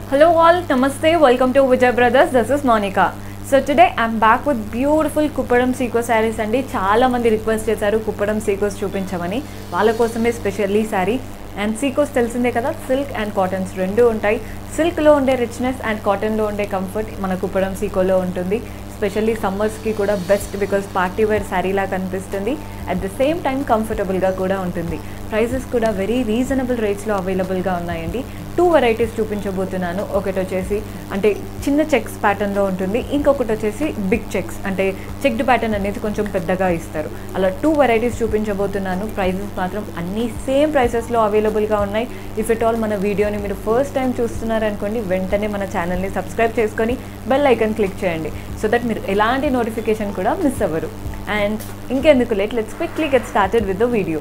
Hello all, Namaste, welcome to Vijay Brothers. This is Monica. So today I'm back with beautiful Kuppadam సీకో శారీస్ అండి చాలా మంది request చేశారు కుప్పడం సీకోస్ చూపించమని వాళ్ళ కోసమే స్పెషల్ ఈ శారీ అండ్ సీకోస్ తెలిసిందే కదా సిల్క్ అండ్ కాటన్స్ రెండు ఉంటాయి సిల్క్లో ఉండే రిచ్నెస్ అండ్ కాటన్లో ఉండే కంఫర్ట్ మన కుప్పడం సీకోలో ఉంటుంది స్పెషల్లీ సమ్మర్స్కి కూడా బెస్ట్ బికాస్ పార్టీ వేర్ శారీలా కనిపిస్తుంది అట్ ద సేమ్ టైం కంఫర్టబుల్గా కూడా ఉంటుంది ప్రైసెస్ కూడా వెరీ రీజనబుల్ రేట్స్లో అవైలబుల్గా ఉన్నాయండి టూ వెరైటీస్ చూపించబోతున్నాను ఒకటి వచ్చేసి అంటే చిన్న చెక్స్ ప్యాటర్న్లో ఉంటుంది ఇంకొకటి వచ్చేసి బిగ్ చెక్స్ అంటే చెక్డ్ ప్యాటర్న్ అనేది కొంచెం పెద్దగా ఇస్తారు అలా టూ వెరైటీస్ చూపించబోతున్నాను ప్రైజెస్ మాత్రం అన్నీ సేమ్ ప్రైసెస్లో అవైలబుల్గా ఉన్నాయి ఇఫ్ ఇట్ ఆల్ మన వీడియోని మీరు ఫస్ట్ టైం చూస్తున్నారనుకోండి వెంటనే మన ఛానల్ని సబ్స్క్రైబ్ చేసుకొని బెల్ ఐకన్ క్లిక్ చేయండి సో దట్ మీరు ఎలాంటి నోటిఫికేషన్ కూడా మిస్ అవ్వరు అండ్ ఇంకెందుకు late let's quickly get started with the video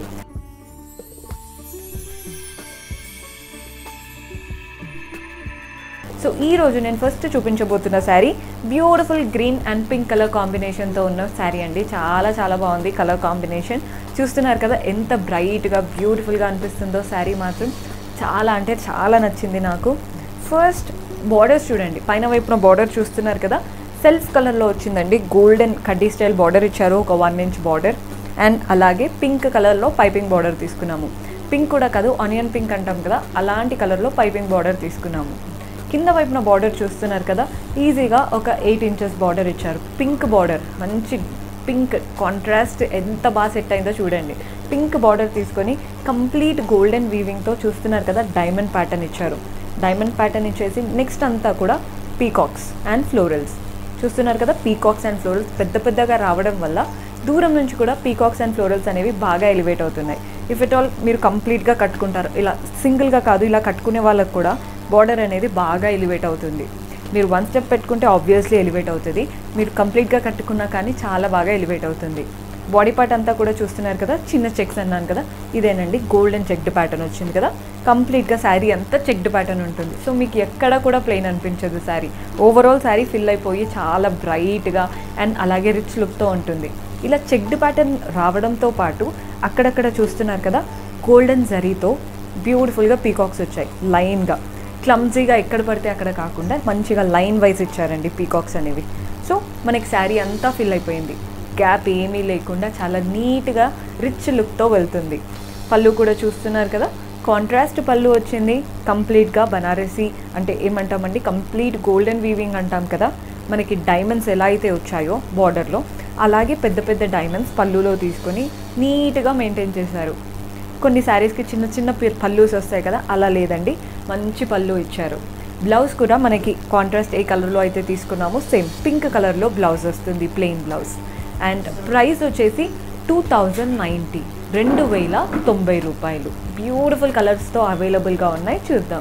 so ఈ రోజు నేను ఫస్ట్ చూపించబోతున్న sari beautiful green and pink colour కాంబినేషన్తో ఉన్న శారీ అండి చాలా చాలా బాగుంది కలర్ కాంబినేషన్ చూస్తున్నారు కదా ఎంత బ్రైట్గా బ్యూటిఫుల్గా అనిపిస్తుందో శారీ మాత్రం చాలా అంటే చాలా నచ్చింది నాకు ఫస్ట్ బార్డర్స్ చూడండి పైన వైపున బార్డర్ చూస్తున్నారు కదా సెల్ఫ్ కలర్లో వచ్చిందండి గోల్డెన్ కడ్డీ స్టైల్ బార్డర్ ఇచ్చారు ఒక వన్ ఇంచ్ బార్డర్ అండ్ అలాగే పింక్ కలర్లో పైపింగ్ బార్డర్ తీసుకున్నాము పింక్ కూడా కాదు ఆనియన్ పింక్ అంటాం కదా అలాంటి కలర్లో పైపింగ్ బార్డర్ తీసుకున్నాము కింద వైపున బార్డర్ చూస్తున్నారు కదా ఈజీగా ఒక ఎయిట్ ఇంచెస్ బార్డర్ ఇచ్చారు పింక్ బార్డర్ మంచి పింక్ కాంట్రాస్ట్ ఎంత బాగా సెట్ అయిందో చూడండి పింక్ బార్డర్ తీసుకొని కంప్లీట్ గోల్డెన్ వీవింగ్తో చూస్తున్నారు కదా డైమండ్ ప్యాటర్న్ ఇచ్చారు డైమండ్ ప్యాటర్న్ ఇచ్చేసి నెక్స్ట్ అంతా కూడా పీకాక్స్ అండ్ ఫ్లోరల్స్ చూస్తున్నారు కదా పీకాక్స్ అండ్ ఫ్లోరల్స్ పెద్ద పెద్దగా రావడం వల్ల దూరం నుంచి కూడా పీకాక్స్ అండ్ ఫ్లోరల్స్ అనేవి బాగా ఎలివేట్ అవుతున్నాయి ఇఫ్ ఇట్ ఆల్ మీరు కంప్లీట్గా కట్టుకుంటారు ఇలా సింగిల్గా కాదు ఇలా కట్టుకునే వాళ్ళకు కూడా బార్డర్ అనేది బాగా ఎలివేట్ అవుతుంది మీరు వన్ స్టెప్ పెట్టుకుంటే ఆబ్వియస్లీ ఎలివేట్ అవుతుంది మీరు కంప్లీట్గా కట్టుకున్నా కానీ చాలా బాగా ఎలివేట్ అవుతుంది బాడీ పార్ట్ అంతా కూడా చూస్తున్నారు కదా చిన్న చెక్స్ అన్నాను కదా ఇదేనండి గోల్డెన్ చెక్డ్ ప్యాటర్న్ వచ్చింది కదా కంప్లీట్గా శారీ అంతా చెక్డ్ ప్యాటర్న్ ఉంటుంది సో మీకు ఎక్కడ కూడా ప్లెయిన్ అనిపించదు శారీ ఓవరాల్ శారీ ఫిల్ అయిపోయి చాలా బ్రైట్గా అండ్ అలాగే రిచ్ లుక్తో ఉంటుంది ఇలా చెక్డ్ ప్యాటర్న్ రావడంతో పాటు అక్కడక్కడ చూస్తున్నారు కదా గోల్డెన్ జరీతో బ్యూటిఫుల్గా పీకాక్స్ వచ్చాయి లైన్గా క్లమ్జీగా ఎక్కడ పడితే అక్కడ కాకుండా మంచిగా లైన్ వైజ్ ఇచ్చారండి పీకాక్స్ అనేవి సో మనకి శారీ అంతా ఫిల్ అయిపోయింది గ్యాప్ ఏమీ లేకుండా చాలా నీట్గా రిచ్ లుక్తో వెళ్తుంది పళ్ళు కూడా చూస్తున్నారు కదా కాంట్రాస్ట్ పళ్ళు వచ్చింది కంప్లీట్గా బనారసి అంటే ఏమంటామండి కంప్లీట్ గోల్డెన్ వీవింగ్ అంటాం కదా మనకి డైమండ్స్ ఎలా అయితే వచ్చాయో బార్డర్లో అలాగే పెద్ద పెద్ద డైమండ్స్ పళ్ళులో తీసుకొని నీట్గా మెయింటైన్ చేశారు కొన్ని శారీస్కి చిన్న చిన్న పల్లూస్ వస్తాయి కదా అలా లేదండి మంచి పళ్ళు ఇచ్చారు బ్లౌజ్ కూడా మనకి కాంట్రాస్ట్ ఏ కలర్లో అయితే తీసుకున్నామో సేమ్ పింక్ కలర్లో బ్లౌజ్ వస్తుంది ప్లెయిన్ బ్లౌజ్ అండ్ ప్రైస్ వచ్చేసి టూ థౌజండ్ నైంటీ రెండు వేల తొంభై రూపాయలు బ్యూటిఫుల్ కలర్స్తో అవైలబుల్గా ఉన్నాయి చూద్దాం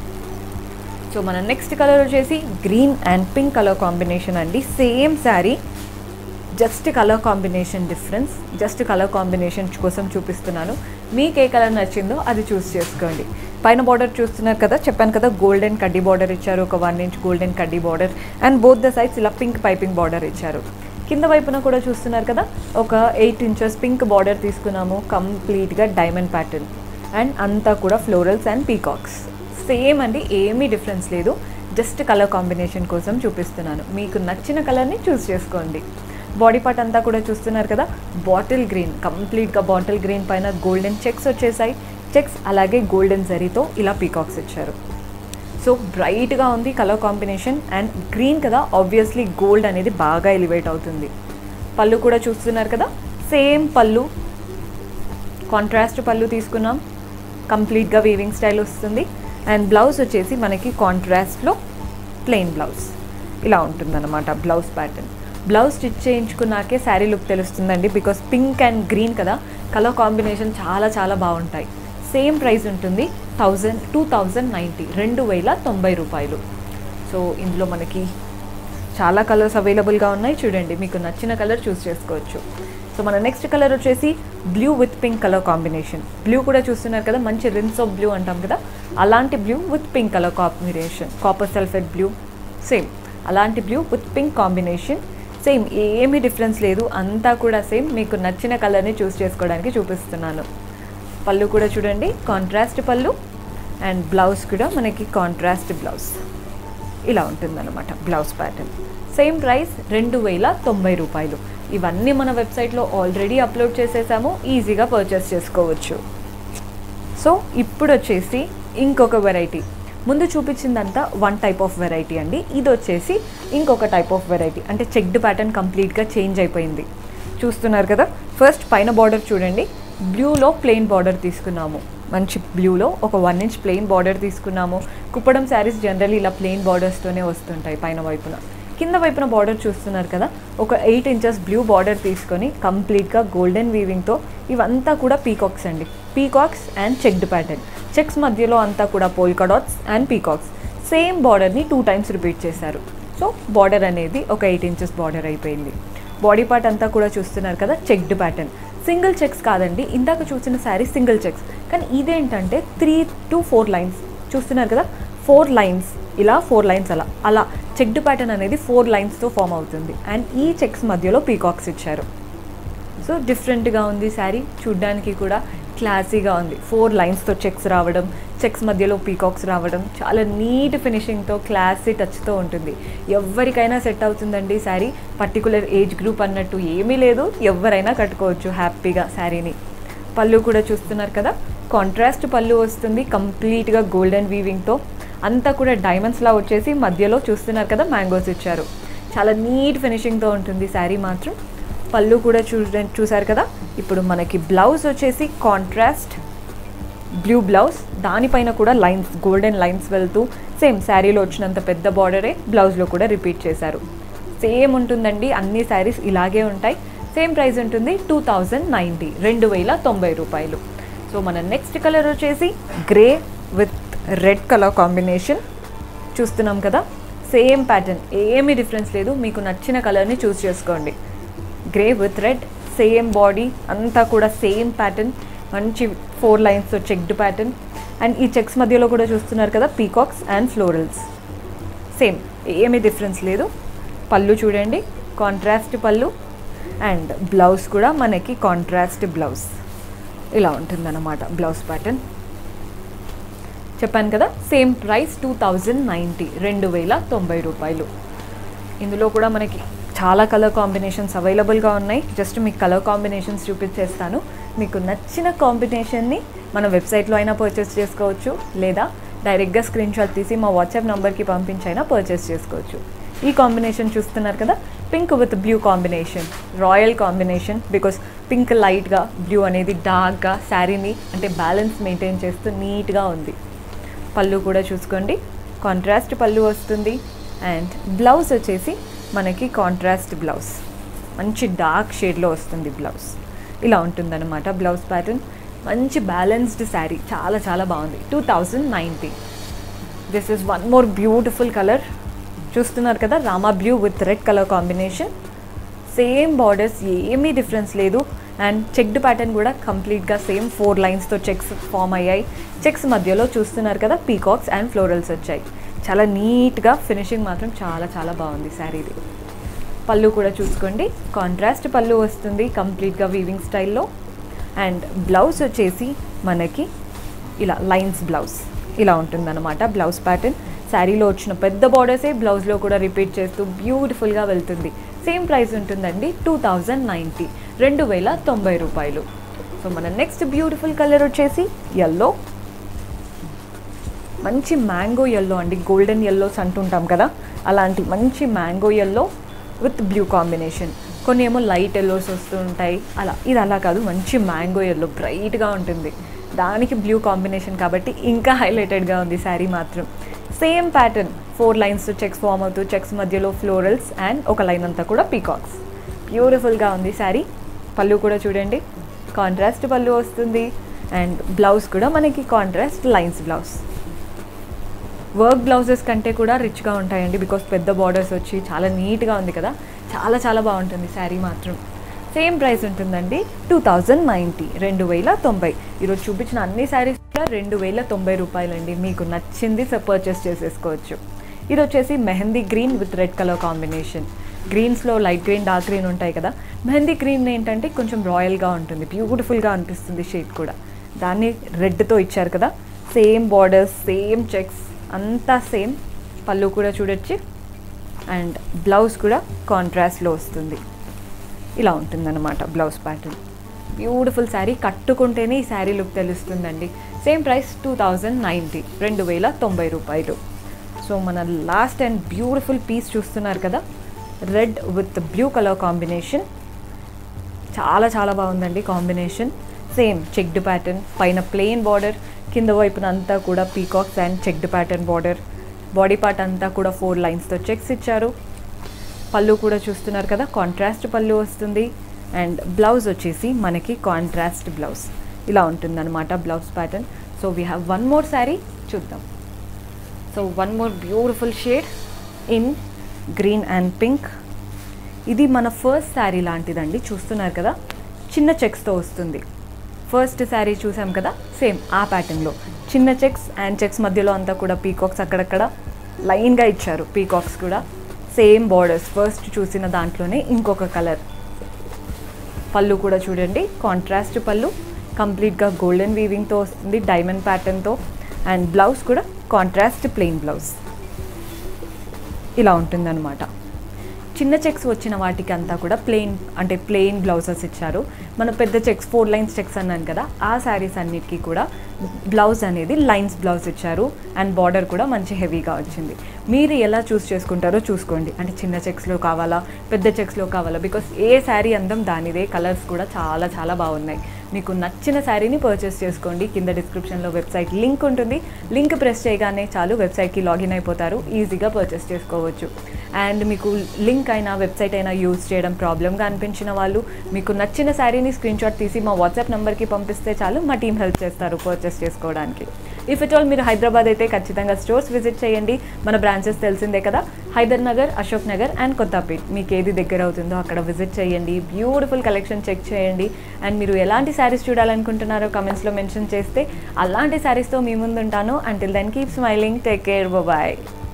సో మన నెక్స్ట్ కలర్ వచ్చేసి green and pink colour combination అండి same sari just colour combination difference just colour combination కోసం చూపిస్తున్నాను మీకు ఏ కలర్ నచ్చిందో అది చూస్ చేసుకోండి పైన బార్డర్ చూస్తున్నారు కదా చెప్పాను కదా గోల్డెన్ కడ్డీ బార్డర్ ఇచ్చారు ఒక వన్ ఇంచ్ గోల్డెన్ కడ్డీ border and both the sides ఇలా పింక్ పైపింగ్ బార్డర్ ఇచ్చారు కింద వైపున కూడా చూస్తున్నారు కదా ఒక ఎయిట్ ఇంచెస్ పింక్ బార్డర్ తీసుకున్నాము కంప్లీట్గా డైమండ్ ప్యాటర్న్ అండ్ అంతా కూడా ఫ్లోరల్స్ అండ్ పీకాక్స్ సేమ్ అండి ఏమీ డిఫరెన్స్ లేదు జస్ట్ కలర్ కాంబినేషన్ కోసం చూపిస్తున్నాను మీకు నచ్చిన కలర్ని చూస్ చేసుకోండి బాడీ పార్ట్ అంతా కూడా చూస్తున్నారు కదా బాటిల్ గ్రీన్ కంప్లీట్గా బాటిల్ గ్రీన్ పైన గోల్డెన్ చెక్స్ వచ్చేసాయి చెక్స్ అలాగే గోల్డెన్ జరీతో ఇలా పీకాక్స్ ఇచ్చారు సో బ్రైట్గా ఉంది కలర్ కాంబినేషన్ అండ్ గ్రీన్ కదా ఆబ్వియస్లీ గోల్డ్ అనేది బాగా ఎలివేట్ అవుతుంది పళ్ళు కూడా చూస్తున్నారు కదా సేమ్ పళ్ళు కాంట్రాస్ట్ పళ్ళు తీసుకున్నాం కంప్లీట్గా వీవింగ్ స్టైల్ వస్తుంది అండ్ బ్లౌజ్ వచ్చేసి మనకి కాంట్రాస్ట్లో ప్లెయిన్ బ్లౌజ్ ఇలా ఉంటుందన్నమాట బ్లౌజ్ ప్యాటర్న్ బ్లౌజ్ స్టిచ్ చేయించుకున్నాకే శారీ లుక్ తెలుస్తుందండి బికాస్ పింక్ అండ్ గ్రీన్ కదా కలర్ కాంబినేషన్ చాలా చాలా బాగుంటాయి సేమ్ ప్రైస్ ఉంటుంది థౌజండ్ టూ థౌజండ్ నైంటీ రెండు వేల తొంభై రూపాయలు సో ఇందులో మనకి చాలా కలర్స్ అవైలబుల్గా ఉన్నాయి చూడండి మీకు నచ్చిన కలర్ చూస్ చేసుకోవచ్చు సో మన నెక్స్ట్ కలర్ వచ్చేసి blue with pink colour combination blue కూడా చూస్తున్నారు కదా మంచి రిన్స్ ఆఫ్ బ్లూ అంటాం కదా అలాంటి blue with pink colour combination copper sulphate blue same అలాంటి blue with pink combination same ఏమీ డిఫరెన్స్ లేదు అంతా కూడా సేమ్ మీకు నచ్చిన కలర్ని చూస్ చేసుకోవడానికి చూపిస్తున్నాను పళ్ళు కూడా చూడండి కాంట్రాస్ట్ పళ్ళు అండ్ బ్లౌజ్ కూడా మనకి కాంట్రాస్ట్ బ్లౌజ్ ఇలా ఉంటుందన్నమాట బ్లౌజ్ ప్యాటర్న్ సేమ్ ప్రైస్ రెండు వేల తొంభై రూపాయలు ఇవన్నీ మన వెబ్సైట్లో ఆల్రెడీ అప్లోడ్ చేసేసాము ఈజీగా పర్చేస్ చేసుకోవచ్చు సో ఇప్పుడు వచ్చేసి ఇంకొక వెరైటీ ముందు చూపించిందంతా వన్ టైప్ ఆఫ్ వెరైటీ అండి ఇది వచ్చేసి ఇంకొక టైప్ ఆఫ్ వెరైటీ అంటే చెక్డ్ ప్యాటర్న్ కంప్లీట్గా చేంజ్ అయిపోయింది చూస్తున్నారు కదా ఫస్ట్ పైన బార్డర్ చూడండి బ్లూలో ప్లెయిన్ బార్డర్ తీసుకున్నాము మంచి బ్లూలో ఒక వన్ ఇంచ్ ప్లెయిన్ బార్డర్ తీసుకున్నాము కుప్పడం శారీస్ జనరల్లీ ఇలా ప్లెయిన్ బార్డర్స్తోనే వస్తుంటాయి పైన వైపున కింద వైపున బార్డర్ చూస్తున్నారు కదా ఒక ఎయిట్ ఇంచెస్ బ్లూ బార్డర్ తీసుకొని కంప్లీట్గా గోల్డెన్ వీవింగ్తో ఇవంతా కూడా పీకాక్స్ అండి peacocks and checked pattern checks మధ్యలో అంతా కూడా polka dots and peacocks same బార్డర్ని టూ టైమ్స్ రిపీట్ చేశారు సో బార్డర్ అనేది ఒక ఎయిట్ ఇంచెస్ బార్డర్ అయిపోయింది బాడీ పార్ట్ అంతా కూడా చూస్తున్నారు కదా చెక్డ్ ప్యాటర్న్ సింగిల్ చెక్స్ కాదండి ఇందాక చూసిన శారీ సింగిల్ చెక్స్ కానీ ఇదేంటంటే త్రీ టు ఫోర్ లైన్స్ చూస్తున్నారు కదా ఫోర్ లైన్స్ ఇలా ఫోర్ లైన్స్ అలా అలా చెక్డ్ ప్యాటర్న్ అనేది ఫోర్ లైన్స్తో ఫామ్ అవుతుంది అండ్ ఈ చెక్స్ మధ్యలో పీకాక్స్ ఇచ్చారు సో డిఫరెంట్గా ఉంది శారీ చూడ్డానికి కూడా క్లాసీగా ఉంది ఫోర్ లైన్స్తో చెక్స్ రావడం చెక్స్ మధ్యలో పీకాక్స్ రావడం చాలా నీట్ ఫినిషింగ్తో క్లాసీ టచ్తో ఉంటుంది ఎవరికైనా సెట్ అవుతుందండి శారీ పర్టికులర్ ఏజ్ గ్రూప్ అన్నట్టు ఏమీ లేదు ఎవరైనా కట్టుకోవచ్చు హ్యాపీగా శారీని పళ్ళు కూడా చూస్తున్నారు కదా కాంట్రాస్ట్ పళ్ళు వస్తుంది కంప్లీట్గా గోల్డెన్ వీవింగ్తో అంతా కూడా డైమండ్స్లా వచ్చేసి మధ్యలో చూస్తున్నారు కదా మ్యాంగోస్ ఇచ్చారు చాలా నీట్ ఫినిషింగ్తో ఉంటుంది శారీ మాత్రం పళ్ళు కూడా చూ చూసారు కదా ఇప్పుడు మనకి బ్లౌజ్ వచ్చేసి కాంట్రాస్ట్ బ్లూ బ్లౌజ్ దానిపైన కూడా లైన్స్ గోల్డెన్ లైన్స్ వెళ్తూ సేమ్ శారీలో వచ్చినంత పెద్ద బార్డరే బ్లౌజ్లో కూడా రిపీట్ చేశారు సేమ్ ఉంటుందండి అన్ని శారీస్ ఇలాగే ఉంటాయి సేమ్ ప్రైస్ ఉంటుంది టూ థౌజండ్ నైంటీ రెండు వేల తొంభై రూపాయలు సో మన నెక్స్ట్ కలర్ వచ్చేసి grey with red colour combination చూస్తున్నాం కదా సేమ్ ప్యాటర్న్ ఏమీ డిఫరెన్స్ లేదు మీకు నచ్చిన కలర్ని చూస్ చేసుకోండి grey with red same body అంతా కూడా సేమ్ ప్యాటర్న్ మంచి ఫోర్ లైన్స్తో చెక్డ్ ప్యాటర్న్ అండ్ ఈ చెక్స్ మధ్యలో కూడా చూస్తున్నారు కదా పీకాక్స్ అండ్ ఫ్లోరల్స్ సేమ్ ఏమీ డిఫరెన్స్ లేదు పళ్ళు చూడండి కాంట్రాస్ట్ పళ్ళు అండ్ బ్లౌజ్ కూడా మనకి కాంట్రాస్ట్ బ్లౌజ్ ఇలా ఉంటుందన్నమాట బ్లౌజ్ ప్యాటర్న్ చెప్పాను కదా same price two thousand ninety రెండు వేల తొంభై రూపాయలు ఇందులో కూడా మనకి చాలా కలర్ కాంబినేషన్స్ అవైలబుల్గా ఉన్నాయి జస్ట్ మీకు కలర్ కాంబినేషన్స్ చూపించేస్తాను మీకు నచ్చిన కాంబినేషన్ని మన వెబ్సైట్లో అయినా పర్చేస్ చేసుకోవచ్చు లేదా డైరెక్ట్గా స్క్రీన్ షాట్ తీసి మా వాట్సాప్ నెంబర్కి పంపించైనా పర్చేస్ చేసుకోవచ్చు ఈ కాంబినేషన్ చూస్తున్నారు కదా pink with blue combination royal combination because pink లైట్గా బ్లూ అనేది డార్క్గా శారీని అంటే బ్యాలెన్స్ మెయింటైన్ చేస్తూ నీట్గా ఉంది పళ్ళు కూడా చూసుకోండి కాంట్రాస్ట్ పళ్ళు వస్తుంది అండ్ బ్లౌజ్ వచ్చేసి మనకి కాంట్రాస్ట్ బ్లౌజ్ మంచి డార్క్ షేడ్లో వస్తుంది బ్లౌజ్ ఇలా ఉంటుందన్నమాట బ్లౌజ్ ప్యాటర్న్ మంచి బ్యాలెన్స్డ్ శారీ చాలా చాలా బాగుంది two thousand ninety this is one more beautiful colour చూస్తున్నారు కదా Rama blue with red colour combination same borders ఏమీ డిఫరెన్స్ లేదు అండ్ చెక్డ్ ప్యాటర్న్ కూడా కంప్లీట్గా సేమ్ ఫోర్ లైన్స్తో చెక్స్ ఫామ్ అయ్యాయి చెక్స్ మధ్యలో చూస్తున్నారు కదా పీకాక్స్ అండ్ ఫ్లోరల్స్ వచ్చాయి చాలా నీట్గా ఫినిషింగ్ మాత్రం చాలా చాలా బాగుంది శారీది పళ్ళు కూడా చూసుకోండి కాంట్రాస్ట్ పళ్ళు వస్తుంది కంప్లీట్గా వీవింగ్ స్టైల్లో అండ్ బ్లౌజ్ వచ్చేసి మనకి ఇలా లైన్స్ బ్లౌజ్ ఇలా ఉంటుందన్నమాట బ్లౌజ్ ప్యాటర్న్ శారీలో వచ్చిన పెద్ద బార్డర్సే బ్లౌజ్లో కూడా రిపీట్ చేస్తూ బ్యూటిఫుల్గా వెళ్తుంది సేమ్ ప్రైస్ ఉంటుందండి టూ థౌజండ్ నైంటీ రెండు వేల తొంభై రూపాయలు సో మన నెక్స్ట్ బ్యూటిఫుల్ కలర్ వచ్చేసి ఎల్లో మంచి మ్యాంగో ఎల్లో అండి గోల్డెన్ ఎల్లోస్ అంటుంటాం కదా అలాంటి మంచి mango yellow with blue combination కొన్ని ఏమో లైట్ ఎల్లోస్ వస్తూ ఉంటాయి అలా ఇది అలా కాదు మంచి మ్యాంగో ఎల్లో బ్రైట్గా ఉంటుంది దానికి బ్లూ కాంబినేషన్ కాబట్టి ఇంకా హైలైటెడ్గా ఉంది శారీ మాత్రం same pattern four lines checks form అవుతూ చెక్స్ మధ్యలో ఫ్లోరల్స్ అండ్ ఒక లైన్ అంతా కూడా పీకాక్స్ బ్యూటిఫుల్గా ఉంది శారీ పళ్ళు కూడా చూడండి కాంట్రాస్ట్ పళ్ళు వస్తుంది అండ్ బ్లౌజ్ కూడా మనకి contrast lines blouse work blouses కంటే కూడా రిచ్గా ఉంటాయండి బికాస్ పెద్ద బార్డర్స్ వచ్చి చాలా నీట్గా ఉంది కదా చాలా చాలా బాగుంటుంది శారీ మాత్రం సేమ్ ప్రైస్ ఉంటుందండి టూ థౌజండ్ నైంటీ రెండు వేల తొంభై ఈరోజు చూపించిన అన్ని శారీస్ కూడా రెండు వేల తొంభై రూపాయలండి మీకు నచ్చింది పర్చేస్ చేసేసుకోవచ్చు ఇది వచ్చేసి mehndi green with red colour combination గ్రీన్స్లో లైట్ గ్రీన్ డార్క్ గ్రీన్ ఉంటాయి కదా మెహందీ గ్రీన్ ఏంటంటే కొంచెం రాయల్గా ఉంటుంది బ్యూటిఫుల్గా అనిపిస్తుంది షేడ్ కూడా దాన్ని రెడ్తో ఇచ్చారు కదా సేమ్ బార్డర్స్ సేమ్ చెక్స్ అంతా సేమ్ పళ్ళు కూడా చూడొచ్చు అండ్ బ్లౌజ్ కూడా కాంట్రాస్ట్లో వస్తుంది ఇలా ఉంటుందన్నమాట బ్లౌజ్ ప్యాటర్న్ బ్యూటిఫుల్ శారీ కట్టుకుంటేనే ఈ శారీ లుక్ తెలుస్తుందండి same price two thousand ninety రెండు వేల తొంభై రూపాయలు సో మన లాస్ట్ అండ్ బ్యూటిఫుల్ పీస్ చూస్తున్నారు కదా red with blue colour combination చాలా చాలా బాగుందండి కాంబినేషన్ సేమ్ చెక్డ్ ప్యాటర్న్ పైన ప్లెయిన్ బార్డర్ కింద వైపున అంతా కూడా peacocks and checked pattern border body part అంతా కూడా ఫోర్ లైన్స్తో చెక్స్ ఇచ్చారు పళ్ళు కూడా చూస్తున్నారు కదా కాంట్రాస్ట్ పళ్ళు వస్తుంది అండ్ బ్లౌజ్ వచ్చేసి మనకి కాంట్రాస్ట్ బ్లౌజ్ ఇలా ఉంటుందన్నమాట blouse pattern so we have one more sari చూద్దాం so one more beautiful shade in green and pink ఇది మన ఫస్ట్ శారీ లాంటిదండి చూస్తున్నారు కదా చిన్న చెక్స్తో వస్తుంది ఫస్ట్ శారీ చూసాం కదా సేమ్ ఆ ప్యాటర్న్లో చిన్న చెక్స్ అండ్ చెక్స్ మధ్యలో అంతా కూడా పీకాక్స్ అక్కడక్కడ లైన్గా ఇచ్చారు పీకాక్స్ కూడా సేమ్ బార్డర్స్ ఫస్ట్ చూసిన దాంట్లోనే ఇంకొక కలర్ పళ్ళు కూడా చూడండి కాంట్రాస్ట్ పళ్ళు కంప్లీట్గా గోల్డెన్ వీవింగ్తో వస్తుంది డైమండ్ ప్యాటర్న్తో అండ్ బ్లౌజ్ కూడా కాంట్రాస్ట్ ప్లెయిన్ బ్లౌజ్ ఇలా ఉంటుందన్నమాట చిన్న చెక్స్ వచ్చిన వాటికి అంతా కూడా ప్లెయిన్ అంటే ప్లెయిన్ బ్లౌజెస్ ఇచ్చారు మన పెద్ద చెక్స్ ఫోర్ లైన్స్ చెక్స్ అన్నాను కదా ఆ శారీస్ అన్నిటికీ కూడా బ్లౌజ్ అనేది లైన్స్ బ్లౌజ్ ఇచ్చారు అండ్ బార్డర్ కూడా మంచి హెవీగా వచ్చింది మీరు ఎలా చూస్ చేసుకుంటారో చూసుకోండి అంటే చిన్న చెక్స్లో కావాలా పెద్ద చెక్స్లో కావాలా బికాస్ ఏ శారీ అందం దానిదే కలర్స్ కూడా చాలా చాలా బాగున్నాయి మీకు నచ్చిన శారీని పర్చేస్ చేసుకోండి కింద డిస్క్రిప్షన్లో వెబ్సైట్ లింక్ ఉంటుంది లింక్ ప్రెస్ చేయగానే చాలు వెబ్సైట్కి లాగిన్ అయిపోతారు ఈజీగా పర్చేస్ చేసుకోవచ్చు అండ్ మీకు లింక్ అయినా వెబ్సైట్ అయినా యూజ్ చేయడం ప్రాబ్లమ్గా అనిపించిన వాళ్ళు మీకు నచ్చిన శారీని స్క్రీన్ షాట్ తీసి మా వాట్సాప్ నెంబర్కి పంపిస్తే చాలు మా టీం హెల్ప్ చేస్తారు పర్చేస్ చేసుకోవడానికి ఇఫ్ ఇట్ ఆల్ మీరు హైదరాబాద్ అయితే ఖచ్చితంగా స్టోర్స్ విజిట్ చేయండి మన బ్రాంచెస్ తెలిసిందే కదా హైదర్ నగర్ అశోక్ నగర్ అండ్ కొత్తపేట్ మీకు ఏది దగ్గర అవుతుందో అక్కడ విజిట్ చేయండి బ్యూటిఫుల్ కలెక్షన్ చెక్ చేయండి అండ్ మీరు ఎలాంటి శారీస్ చూడాలనుకుంటున్నారో కమెంట్స్లో మెన్షన్ చేస్తే అలాంటి శారీస్తో మీ ముందు ఉంటాను until then keep smiling take care bye